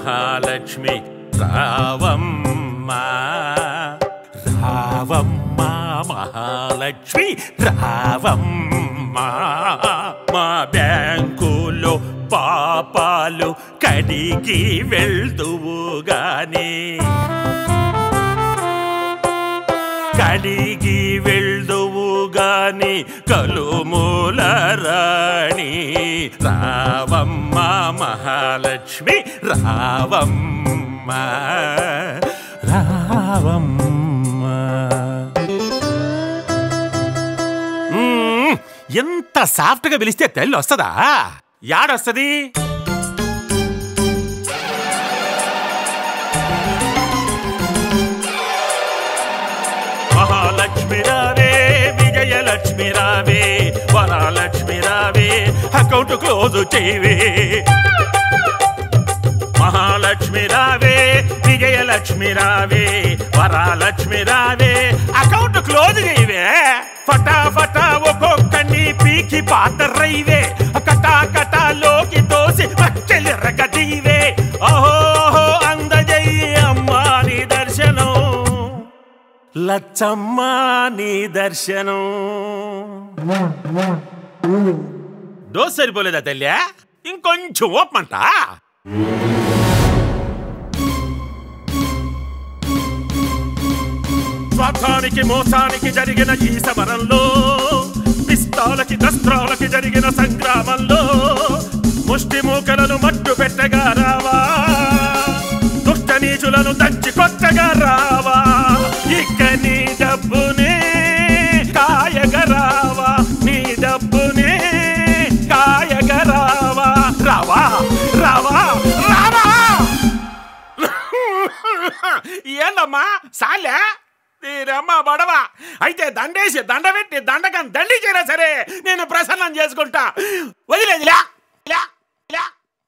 మహాలక్ష్మి రావమ్మ రావమ్మ మహాలక్ష్మి రావమ్మ మా బ్యాంకులో పాపాలు కడిగి వెళ్దువు గాని కడిగి వెళ్దువు గాని కలుమూల రాణి రావమ్మ మహాలక్ష్మి రావమ్మ రావమ్మ మ్మ్, ఎంత సాఫ్ట్ గా పిలిస్తే తెల్లి వస్తుందా యాడొస్తుంది మహాలక్ష్మి రావే విజయలక్ష్మి రావే వరాలక్ష్మి రావే అకౌంట్ క్లోజ్ చేయవే మహాలక్ష్మి రావే విజయలక్ష్మి రావే వరాలక్ష్మి రావే అకౌంట్ క్లోజ్ చేయవే ఫటాఫటా ఒక్కొక్కని పీకి పాతరైవే కటా కటాలోకి తోసి పచ్చలిరగదీవే ఓహో అందజయ్యి అమ్మా నీ దర్శనం లచ్చమ్మ నీ దర్శనం డోస్ సరిపోలేదా తల్లి ఇంకొంచెం ఓపమంట స్వార్థానికి మోసానికి జరిగిన ఈ సమరంలో పిస్తాలకి దస్త్రాలకి జరిగిన సంగ్రామంలో ముష్టి మూకలను మట్టు పెట్టగా రావా దుష్ట నీచులను దంచి కొట్టగా రావా ఇక నీ డబ్బునే కాయగరావా నీ డబ్బునే కాయగరావా రావా రావా రావా ఏందమ్మా సాలే తీరమ్మ బడవ అయితే దండేసి దండ పెట్టి దండకం దండించినా సరే నేను ప్రసన్నం చేసుకుంటా వదిలేదిలా ఇలా ఇలా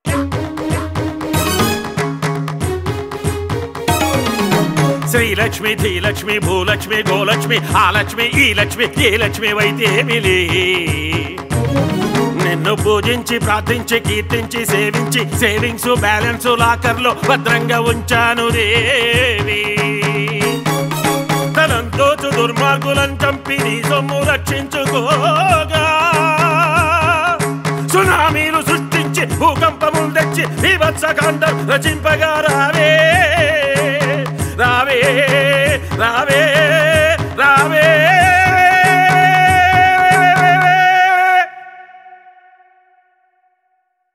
శ్రీలక్ష్మి ధీలక్ష్మి భూలక్ష్మి గోలక్ష్మి ఆ లక్ష్మి ఈ లక్ష్మి ఏ లక్ష్మి వైతే మిలే నిన్ను పూజించి ప్రార్థించి కీర్తించి సేవించి సేవింగ్స్ బ్యాలెన్స్ లాకర్లో భద్రంగా ఉంచాను దేవి ధనంతో దుర్మార్గులను చంపి నీ సొమ్ము రక్షించుకోగా సునామీలు సృష్టించి భూకంపములు తెచ్చి బీభత్సకాండం రచింపగా రావే రావే రావే